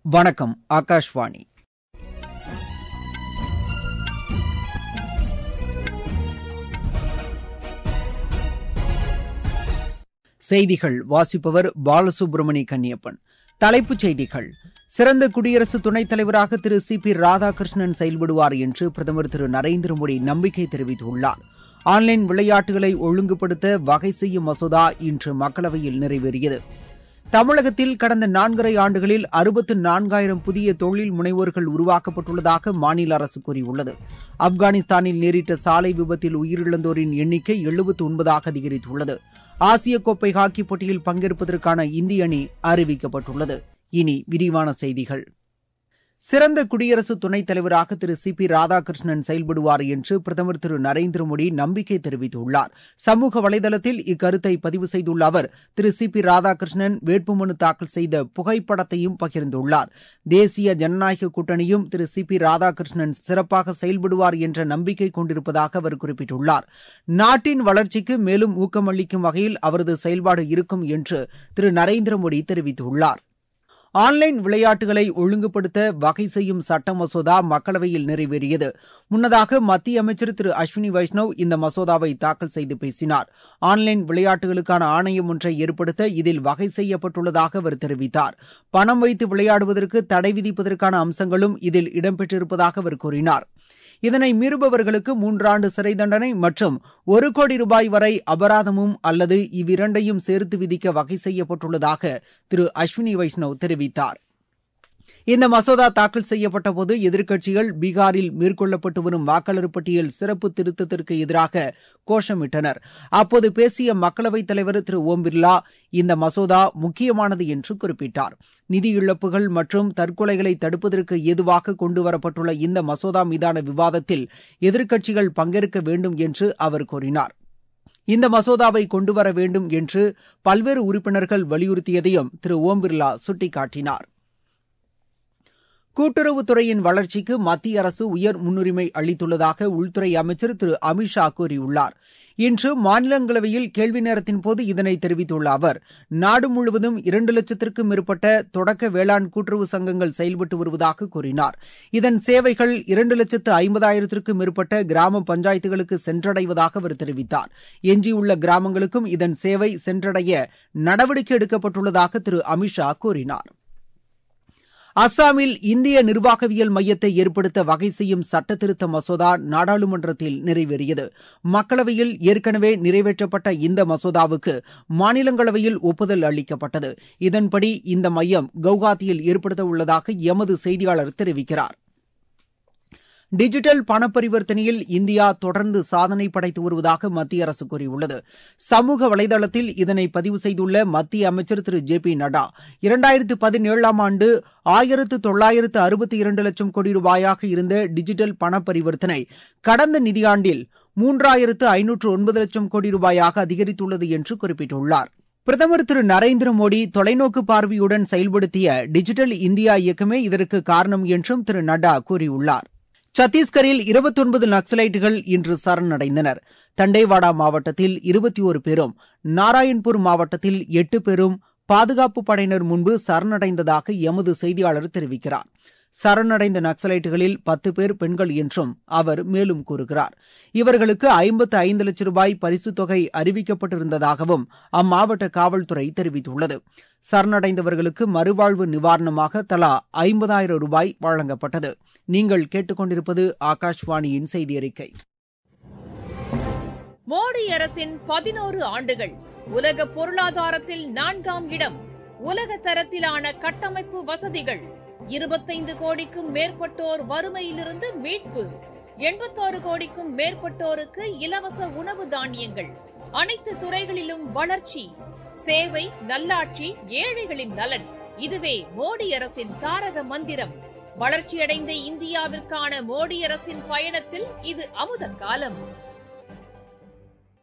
வணக்கம் ஆகாஷ்வாணி செய்திகள் வாசிப்பவர் பாலசுப்ரமணி கன்னியப்பன் தலைப்புச் செய்திகள் சிறந்த குடியரசு துணைத் தலைவராக திரு சி பி ராதாகிருஷ்ணன் செயல்படுவார் என்று பிரதமர் திரு நரேந்திர மோடி நம்பிக்கை தெரிவித்துள்ளார் ஆன்லைன் விளையாட்டுகளை ஒழுங்குபடுத்த வகை செய்யும் மசோதா இன்று மக்களவையில் நிறைவேறியது தமிழகத்தில் கடந்த நான்கரை ஆண்டுகளில் அறுபத்து நான்காயிரம் புதிய தொழில் முனைவோர்கள் உருவாக்கப்பட்டுள்ளதாக மாநில அரசு கூறியுள்ளது ஆப்கானிஸ்தானில் நேரிட்ட சாலை விபத்தில் உயிரிழந்தோரின் எண்ணிக்கை எழுபத்து ஒன்பதாக அதிகரித்துள்ளது ஆசிய கோப்பை ஹாக்கி போட்டியில் பங்கேற்பதற்கான இந்திய அணி அறிவிக்கப்பட்டுள்ளது இனி விரிவான செய்திகள் சிறந்த குடியரசு துணைத் தலைவராக திரு சி பி ராதாகிருஷ்ணன் செயல்படுவார் என்று பிரதமர் திரு நரேந்திர மோடி நம்பிக்கை தெரிவித்துள்ளார் சமூக வலைதளத்தில் இக்கருத்தை பதிவு செய்துள்ள அவர் திரு சி பி ராதாகிருஷ்ணன் வேட்புமனு தாக்கல் செய்த புகைப்படத்தையும் பகிர்ந்துள்ளார் தேசிய ஜனநாயக கூட்டணியும் திரு சி பி ராதாகிருஷ்ணன் சிறப்பாக செயல்படுவார் என்ற நம்பிக்கை கொண்டிருப்பதாக அவர் குறிப்பிட்டுள்ளார் நாட்டின் வளர்ச்சிக்கு மேலும் ஊக்கமளிக்கும் வகையில் அவரது செயல்பாடு இருக்கும் என்று திரு நரேந்திர மோடி தெரிவித்துள்ளார் ஆன்லைன் விளையாட்டுகளை ஒழுங்குபடுத்த வகை செய்யும் சட்ட மசோதா மக்களவையில் நிறைவேறியது முன்னதாக மத்திய அமைச்சர் திரு அஸ்வினி வைஷ்ணவ் இந்த மசோதாவை தாக்கல் செய்து பேசினார் ஆன்லைன் விளையாட்டுகளுக்கான ஆணையம் ஒன்றை ஏற்படுத்த இதில் வகை செய்யப்பட்டுள்ளதாக அவர் தெரிவித்தார் பணம் வைத்து விளையாடுவதற்கு தடை விதிப்பதற்கான அம்சங்களும் இதில் இடம்பெற்றிருப்பதாக அவர் கூறினார் இதனை மீறுபவர்களுக்கு மூன்றாண்டு சிறை தண்டனை மற்றும் ஒரு கோடி ரூபாய் வரை அபராதமும் அல்லது இவ்விரண்டையும் சேர்த்து விதிக்க வகை செய்யப்பட்டுள்ளதாக திரு அஸ்வினி வைஷ்ணவ் தெரிவித்தார் இந்த மசோதா தாக்கல் செய்யப்பட்டபோது எதிர்க்கட்சிகள் பீகாரில் மேற்கொள்ளப்பட்டு வரும் வாக்காளர் பட்டியல் சிறப்பு திருத்தத்திற்கு எதிராக கோஷமிட்டனர் அப்போது பேசிய மக்களவைத் தலைவர் திரு ஓம் பிர்லா இந்த மசோதா முக்கியமானது என்று குறிப்பிட்டார் நிதி இழப்புகள் மற்றும் தற்கொலைகளை தடுப்பதற்கு ஏதுவாக கொண்டுவரப்பட்டுள்ள இந்த மசோதா மீதான விவாதத்தில் எதிர்க்கட்சிகள் பங்கேற்க வேண்டும் என்று அவர் கூறினார் இந்த மசோதாவை கொண்டுவர வேண்டும் என்று பல்வேறு உறுப்பினர்கள் வலியுறுத்தியதையும் திரு ஓம் பிர்லா சுட்டிக்காட்டினார் கூட்டுறவுத்துறையின் வளர்ச்சிக்கு மத்திய அரசு உயர் முன்னுரிமை அளித்துள்ளதாக உள்துறை அமைச்சர் திரு அமித்ஷா கூறியுள்ளார் இன்று மாநிலங்களவையில் கேள்வி நேரத்தின் போது இதனை தெரிவித்துள்ள அவர் நாடு முழுவதும் இரண்டு லட்சத்திற்கும் மேற்பட்ட தொடக்க வேளாண் கூட்டுறவு சங்கங்கள் செயல்பட்டு வருவதாக கூறினார் இதன் சேவைகள் இரண்டு லட்சத்து ஐம்பதாயிரத்திற்கும் மேற்பட்ட கிராம பஞ்சாயத்துகளுக்கு சென்றடைவதாக அவர் தெரிவித்தார் எஞ்சியுள்ள கிராமங்களுக்கும் இதன் சேவை சென்றடைய நடவடிக்கை எடுக்கப்பட்டுள்ளதாக திரு அமித்ஷா கூறினார் அஸ்ஸாமில் இந்திய நிர்வாகவியல் மையத்தை ஏற்படுத்த வகை செய்யும் சட்ட திருத்த மசோதா நாடாளுமன்றத்தில் நிறைவேறியது மக்களவையில் ஏற்கனவே நிறைவேற்றப்பட்ட இந்த மசோதாவுக்கு மாநிலங்களவையில் ஒப்புதல் அளிக்கப்பட்டது இதன்படி இந்த மையம் கவுகாத்தியில் ஏற்படுத்த உள்ளதாக எமது செய்தியாளர் தெரிவிக்கிறார் டிஜிட்டல் பண பரிவர்த்தனையில் இந்தியா தொடர்ந்து சாதனை படைத்து வருவதாக மத்திய அரசு கூறியுள்ளது சமூக வலைதளத்தில் இதனை பதிவு செய்துள்ள மத்திய அமைச்சர் திரு ஜே பி நட்டா இரண்டாயிரத்து பதினேழாம் ஆண்டு ஆயிரத்து தொள்ளாயிரத்து அறுபத்தி இரண்டு லட்சம் கோடி ரூபாயாக இருந்த டிஜிட்டல் பண பரிவர்த்தனை கடந்த நிதியாண்டில் மூன்றாயிரத்து ஐநூற்று ஒன்பது லட்சம் கோடி ரூபாயாக அதிகரித்துள்ளது என்று குறிப்பிட்டுள்ளார் பிரதமர் திரு நரேந்திர மோடி தொலைநோக்கு பார்வையுடன் செயல்படுத்திய டிஜிட்டல் இந்தியா இயக்கமே இதற்கு காரணம் என்றும் திரு நட்டா கூறியுள்ளார் சத்தீஸ்கரில் இருபத்தொன்பது நக்சலைட்டுகள் இன்று சரணடைந்தனர் தண்டேவாடா மாவட்டத்தில் இருபத்தி ஒரு பேரும் நாராயண்பூர் மாவட்டத்தில் எட்டு பேரும் பாதுகாப்பு படையினர் முன்பு சரணடைந்ததாக எமது செய்தியாளர் தெரிவிக்கிறார் சரணடைந்த நக்சலைட்டுகளில் பத்து பேர் பெண்கள் என்றும் அவர் மேலும் கூறுகிறார் இவர்களுக்கு ஐம்பத்து ஐந்து லட்சம் ரூபாய் பரிசுத் தொகை அறிவிக்கப்பட்டிருந்ததாகவும் அம்மாவட்ட காவல்துறை தெரிவித்துள்ளது சரணடைந்தவர்களுக்கு மறுவாழ்வு நிவாரணமாக தலா ஐம்பதாயிரம் ரூபாய் வழங்கப்பட்டது நீங்கள் கேட்டுக்கொண்டிருப்பது ஆகாஷ்வாணியின் செய்தி அறிக்கை மோடி அரசின் பதினோரு ஆண்டுகள் உலக பொருளாதாரத்தில் நான்காம் இடம் உலக தரத்திலான கட்டமைப்பு வசதிகள் இருபத்தைந்து கோடிக்கும் மேற்பட்டோர் வறுமையிலிருந்து மீட்பு எண்பத்தாறு கோடிக்கும் மேற்பட்டோருக்கு இலவச உணவு தானியங்கள் அனைத்து துறைகளிலும் வளர்ச்சி சேவை நல்லாட்சி ஏழைகளின் நலன் இதுவே மோடி அரசின் தாரக மந்திரம் வளர்ச்சியடைந்த இந்தியாவிற்கான மோடி அரசின் பயணத்தில் இது அமுத காலம்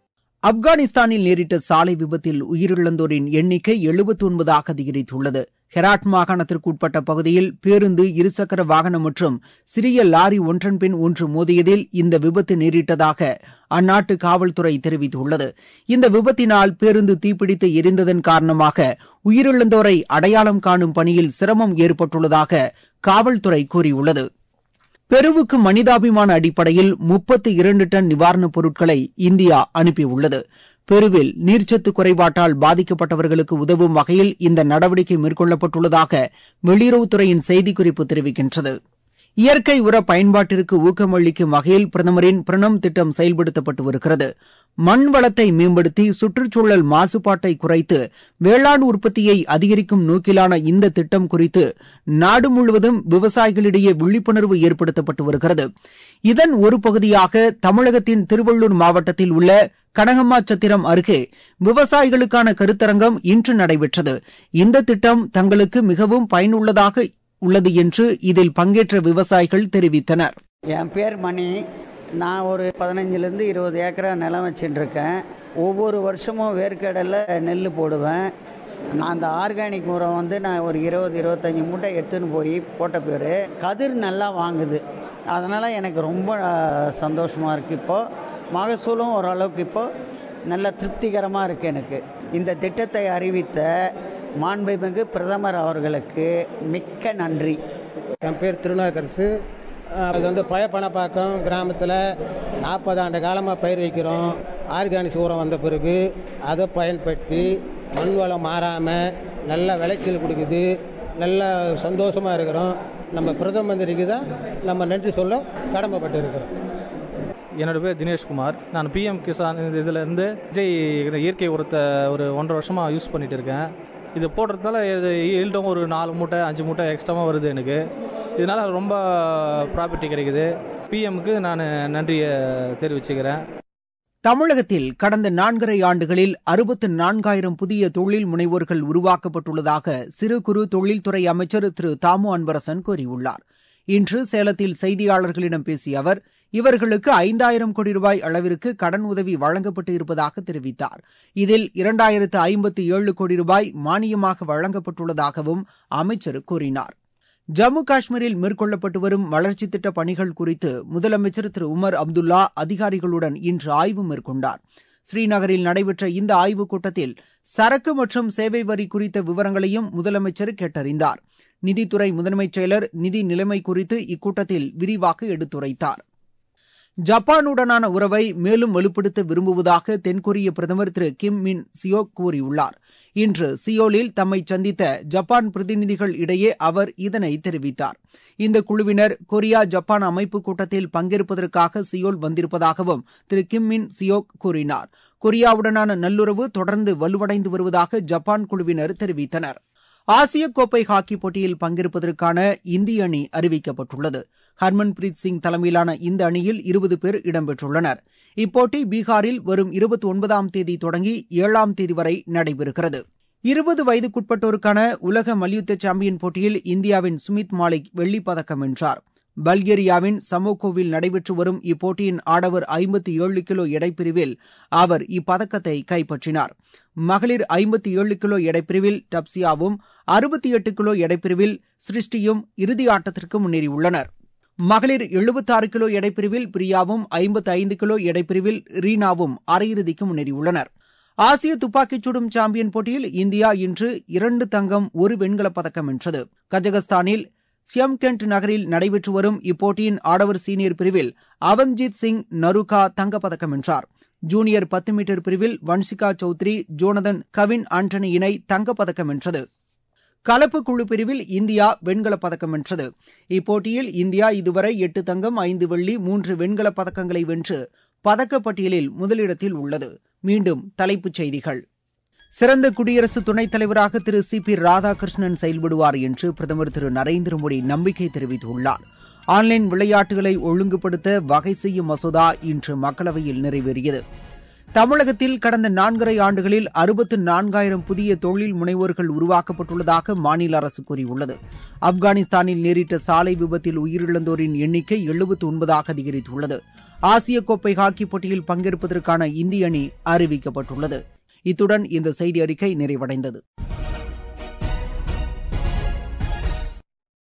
ஆப்கானிஸ்தானில் நேரிட்ட சாலை விபத்தில் உயிரிழந்தோரின் எண்ணிக்கை எழுபத்தி ஒன்பதாக அதிகரித்துள்ளது ஹெராட் மாகாணத்திற்கு உட்பட்ட பகுதியில் பேருந்து இருசக்கர வாகனம் மற்றும் சிறிய லாரி ஒன்றன் பின் ஒன்று மோதியதில் இந்த விபத்து நேரிட்டதாக அந்நாட்டு காவல்துறை தெரிவித்துள்ளது இந்த விபத்தினால் பேருந்து தீப்பிடித்து எரிந்ததன் காரணமாக உயிரிழந்தோரை அடையாளம் காணும் பணியில் சிரமம் ஏற்பட்டுள்ளதாக காவல்துறை கூறியுள்ளது பெருவுக்கு மனிதாபிமான அடிப்படையில் முப்பத்தி இரண்டு டன் நிவாரணப் பொருட்களை இந்தியா அனுப்பியுள்ளது பெருவில் நீர்ச்சத்து குறைபாட்டால் பாதிக்கப்பட்டவர்களுக்கு உதவும் வகையில் இந்த நடவடிக்கை மேற்கொள்ளப்பட்டுள்ளதாக வெளியுறவுத்துறையின் செய்திக்குறிப்பு தெரிவிக்கின்றது இயற்கை உர பயன்பாட்டிற்கு ஊக்கமளிக்கும் வகையில் பிரதமரின் பிரணம் திட்டம் செயல்படுத்தப்பட்டு வருகிறது மண் வளத்தை மேம்படுத்தி சுற்றுச்சூழல் மாசுபாட்டை குறைத்து வேளாண் உற்பத்தியை அதிகரிக்கும் நோக்கிலான இந்த திட்டம் குறித்து நாடு முழுவதும் விவசாயிகளிடையே விழிப்புணர்வு ஏற்படுத்தப்பட்டு வருகிறது இதன் ஒரு பகுதியாக தமிழகத்தின் திருவள்ளூர் மாவட்டத்தில் உள்ள கனகம்மா சத்திரம் அருகே விவசாயிகளுக்கான கருத்தரங்கம் இன்று நடைபெற்றது இந்த திட்டம் தங்களுக்கு மிகவும் பயனுள்ளதாக உள்ளது என்று இதில் பங்கேற்ற விவசாயிகள் தெரிவித்தனர் என் பேர் மணி நான் ஒரு பதினஞ்சுலேருந்து இருபது ஏக்கரா நிலம் வச்சுட்டுருக்கேன் ஒவ்வொரு வருஷமும் வேர்க்கடலை நெல் போடுவேன் நான் அந்த ஆர்கானிக் உரம் வந்து நான் ஒரு இருபது இருபத்தஞ்சி மூட்டை எடுத்துன்னு போய் போட்ட பேர் கதிர் நல்லா வாங்குது அதனால் எனக்கு ரொம்ப சந்தோஷமாக இருக்குது இப்போது மகசூலும் ஓரளவுக்கு இப்போது நல்ல திருப்திகரமாக இருக்குது எனக்கு இந்த திட்டத்தை அறிவித்த மாண்புமிகு பிரதமர் அவர்களுக்கு மிக்க நன்றி என் பேர் திருநாக்கரசு அது வந்து பழப்பணப்பாக்கம் கிராமத்தில் நாற்பது ஆண்டு காலமாக பயிர் வைக்கிறோம் ஆர்கானிக் உரம் வந்த பிறகு அதை பயன்படுத்தி மண் வளம் மாறாமல் நல்ல விளைச்சல் கொடுக்குது நல்ல சந்தோஷமாக இருக்கிறோம் நம்ம பிரதம மந்திரிக்கு தான் நம்ம நன்றி சொல்ல கடமைப்பட்டு இருக்கிறோம் என்னோட பேர் தினேஷ்குமார் நான் பிஎம் கிசான் இதில் இருந்து விஜய் இந்த இயற்கை உரத்தை ஒரு ஒன்றரை வருஷமாக யூஸ் பண்ணிட்டு இருக்கேன் இது போடுறதுனால இது ஈல்டும் ஒரு நாலு மூட்டை அஞ்சு மூட்டை எக்ஸ்ட்ராவாக வருது எனக்கு இதனால் ரொம்ப ப்ராப்பர்ட்டி கிடைக்குது பிஎம்க்கு நான் நன்றியை தெரிவிச்சுக்கிறேன் தமிழகத்தில் கடந்த நான்கரை ஆண்டுகளில் அறுபத்து நான்காயிரம் புதிய தொழில் முனைவோர்கள் உருவாக்கப்பட்டுள்ளதாக சிறு குறு தொழில்துறை அமைச்சர் திரு தாமு அன்பரசன் கூறியுள்ளார் இன்று சேலத்தில் செய்தியாளர்களிடம் பேசிய அவர் இவர்களுக்கு ஐந்தாயிரம் கோடி ரூபாய் அளவிற்கு கடன் உதவி வழங்கப்பட்டு இருப்பதாக தெரிவித்தார் இதில் இரண்டாயிரத்து ஐம்பத்தி ஏழு கோடி ரூபாய் மானியமாக வழங்கப்பட்டுள்ளதாகவும் அமைச்சர் கூறினார் ஜம்மு காஷ்மீரில் மேற்கொள்ளப்பட்டு வரும் வளர்ச்சித் திட்ட பணிகள் குறித்து முதலமைச்சர் திரு உமர் அப்துல்லா அதிகாரிகளுடன் இன்று ஆய்வு மேற்கொண்டார் ஸ்ரீநகரில் நடைபெற்ற இந்த ஆய்வுக் கூட்டத்தில் சரக்கு மற்றும் சேவை வரி குறித்த விவரங்களையும் முதலமைச்சர் கேட்டறிந்தார் நிதித்துறை முதன்மைச் செயலர் நிதி நிலைமை குறித்து இக்கூட்டத்தில் விரிவாக எடுத்துரைத்தார் ஜப்பானுடனான உறவை மேலும் வலுப்படுத்த விரும்புவதாக தென்கொரிய பிரதமர் திரு கிம் மின் சியோக் கூறியுள்ளார் இன்று சியோலில் தம்மை சந்தித்த ஜப்பான் பிரதிநிதிகள் இடையே அவர் இதனை தெரிவித்தார் இந்த குழுவினர் கொரியா ஜப்பான் அமைப்பு கூட்டத்தில் பங்கேற்பதற்காக சியோல் வந்திருப்பதாகவும் திரு கிம் மின் சியோக் கூறினார் கொரியாவுடனான நல்லுறவு தொடர்ந்து வலுவடைந்து வருவதாக ஜப்பான் குழுவினர் தெரிவித்தனர் ஆசிய கோப்பை ஹாக்கி போட்டியில் பங்கேற்பதற்கான இந்திய அணி அறிவிக்கப்பட்டுள்ளது ஹர்மன்பிரீத் சிங் தலைமையிலான இந்த அணியில் இருபது பேர் இடம்பெற்றுள்ளனர் இப்போட்டி பீகாரில் வரும் இருபத்தி ஒன்பதாம் தேதி தொடங்கி ஏழாம் தேதி வரை நடைபெறுகிறது இருபது வயதுக்குட்பட்டோருக்கான உலக மல்யுத்த சாம்பியன் போட்டியில் இந்தியாவின் சுமித் மாலிக் வெள்ளிப் பதக்கம் வென்றார் பல்கேரியாவின் சமோகோவில் நடைபெற்று வரும் இப்போட்டியின் ஆடவர் ஐம்பத்தி ஏழு கிலோ எடைப்பிரிவில் அவர் இப்பதக்கத்தை கைப்பற்றினார் மகளிர் ஐம்பத்தி ஏழு கிலோ எடைப்பிரிவில் டப்சியாவும் அறுபத்தி எட்டு கிலோ எடைப்பிரிவில் சிருஷ்டியும் இறுதி ஆட்டத்திற்கு முன்னேறியுள்ளனர் மகளிர் எழுபத்தாறு கிலோ எடைப்பிரிவில் பிரியாவும் ஐம்பத்தி ஐந்து கிலோ எடைப்பிரிவில் ரீனாவும் அரையிறுதிக்கு முன்னேறியுள்ளனர் ஆசிய துப்பாக்கிச் சுடும் சாம்பியன் போட்டியில் இந்தியா இன்று இரண்டு தங்கம் ஒரு வெண்கலப் பதக்கம் வென்றது கஜகஸ்தானில் சியம்கெண்ட் நகரில் நடைபெற்று வரும் இப்போட்டியின் ஆடவர் சீனியர் பிரிவில் அவன்ஜித் சிங் நருகா தங்கப்பதக்கம் வென்றார் ஜூனியர் பத்து மீட்டர் பிரிவில் வன்சிகா சௌத்ரி ஜோனதன் கவின் ஆண்டனி இணை தங்கப்பதக்கம் வென்றது கலப்பு குழு பிரிவில் இந்தியா வெண்கலப் பதக்கம் வென்றது இப்போட்டியில் இந்தியா இதுவரை எட்டு தங்கம் ஐந்து வெள்ளி மூன்று வெண்கலப் பதக்கங்களை வென்று பதக்கப்பட்டியலில் முதலிடத்தில் உள்ளது மீண்டும் தலைப்புச் செய்திகள் சிறந்த குடியரசு துணைத் தலைவராக திரு சி பி ராதாகிருஷ்ணன் செயல்படுவார் என்று பிரதமர் திரு நரேந்திர மோடி நம்பிக்கை தெரிவித்துள்ளார் ஆன்லைன் விளையாட்டுகளை ஒழுங்குபடுத்த வகை செய்யும் மசோதா இன்று மக்களவையில் நிறைவேறியது தமிழகத்தில் கடந்த நான்கரை ஆண்டுகளில் அறுபத்து நான்காயிரம் புதிய தொழில் முனைவோர்கள் உருவாக்கப்பட்டுள்ளதாக மாநில அரசு கூறியுள்ளது ஆப்கானிஸ்தானில் நேரிட்ட சாலை விபத்தில் உயிரிழந்தோரின் எண்ணிக்கை எழுபத்து ஒன்பதாக அதிகரித்துள்ளது ஆசிய கோப்பை ஹாக்கி போட்டியில் பங்கேற்பதற்கான இந்திய அணி அறிவிக்கப்பட்டுள்ளது இத்துடன் இந்த செய்தி அறிக்கை நிறைவடைந்தது